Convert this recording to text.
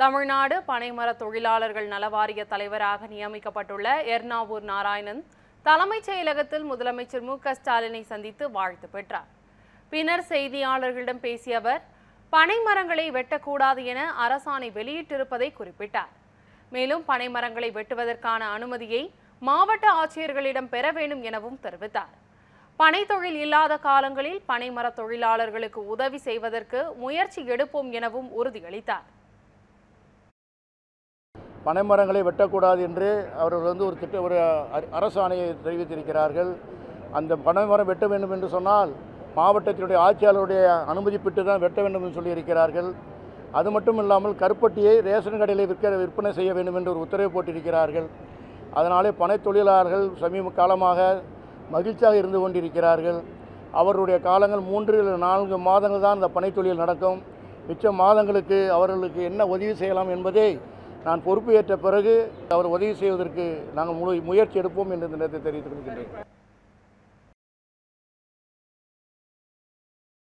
தமிழ்நாடு பனைமர தொழிலாளர்கள் நலவாரிய தலைவராக நியமிக்கப்பட்டுள்ள எர்ணாவூர் நாராயணன் தலைமைச் செயலகத்தில் முதலமைச்சர் மு க ஸ்டாலினை சந்தித்து வாழ்த்து பெற்றார் பின்னர் செய்தியாளர்களிடம் பேசிய அவர் பனைமரங்களை வெட்டக்கூடாது என அரசாணை வெளியிட்டிருப்பதை குறிப்பிட்டார் மேலும் பனைமரங்களை வெட்டுவதற்கான அனுமதியை மாவட்ட ஆட்சியர்களிடம் பெற வேண்டும் எனவும் தெரிவித்தார் பனைத்தொழில் இல்லாத காலங்களில் பனைமர தொழிலாளர்களுக்கு உதவி செய்வதற்கு முயற்சி எடுப்போம் எனவும் உறுதியளித்தார் பனைமரங்களை வெட்டக்கூடாது என்று அவர்கள் வந்து ஒரு திட்ட ஒரு அர- அரசாணையை தெரிவித்திருக்கிறார்கள் அந்த பனைமரம் வெட்ட வேண்டும் என்று சொன்னால் மாவட்டத்தினுடைய ஆட்சியாளருடைய அனுமதி பெற்று தான் வெட்ட வேண்டும் என்று சொல்லியிருக்கிறார்கள் அது மட்டும் இல்லாமல் கருப்பட்டியை ரேஷன் கடையில் விற்க விற்பனை செய்ய வேண்டும் என்று ஒரு உத்தரவு போட்டிருக்கிறார்கள் அதனாலே பனை தொழிலாளர்கள் சமீப காலமாக மகிழ்ச்சியாக இருந்து கொண்டிருக்கிறார்கள் அவருடைய காலங்கள் மூன்று இல்லை நான்கு மாதங்கள் தான் இந்த பனைத் தொழில் நடக்கும் மிச்ச மாதங்களுக்கு அவர்களுக்கு என்ன உதவி செய்யலாம் என்பதை நான் பொறுப்பு ஏற்ற பிறகு அவர் உதவி செய்வதற்கு நாங்கள் முழு முயற்சி எடுப்போம் என்று இந்த நேரத்தை தெரிவித்துக் கொள்கின்றேன்